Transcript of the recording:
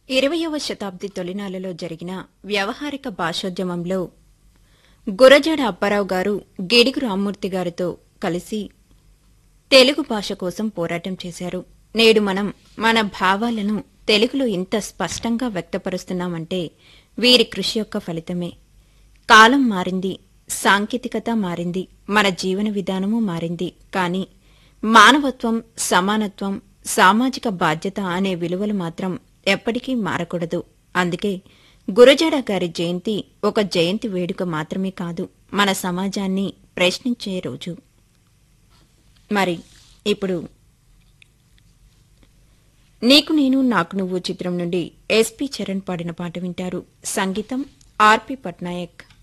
ఇరవయవ శతాబ్ది తొలినాళ్లలో జరిగిన వ్యవహారిక భాషోద్యమంలో గురజాడ అప్పారావు గారు గిడుగు రామ్మూర్తి గారితో కలిసి తెలుగు భాష కోసం పోరాటం చేశారు నేడు మనం మన భావాలను తెలుగులో ఇంత స్పష్టంగా వ్యక్తపరుస్తున్నామంటే వీరి కృషి యొక్క ఫలితమే కాలం మారింది సాంకేతికత మారింది మన జీవన విధానము మారింది కానీ మానవత్వం సమానత్వం సామాజిక బాధ్యత అనే విలువలు మాత్రం ఎప్పటికీ మారకూడదు అందుకే గురజాడ గారి జయంతి ఒక జయంతి వేడుక మాత్రమే కాదు మన సమాజాన్ని ప్రశ్నించే రోజు మరి ఇప్పుడు నీకు నేను నాకు నువ్వు చిత్రం నుండి ఎస్పి చరణ్ పాడిన పాట వింటారు సంగీతం ఆర్పి పట్నాయక్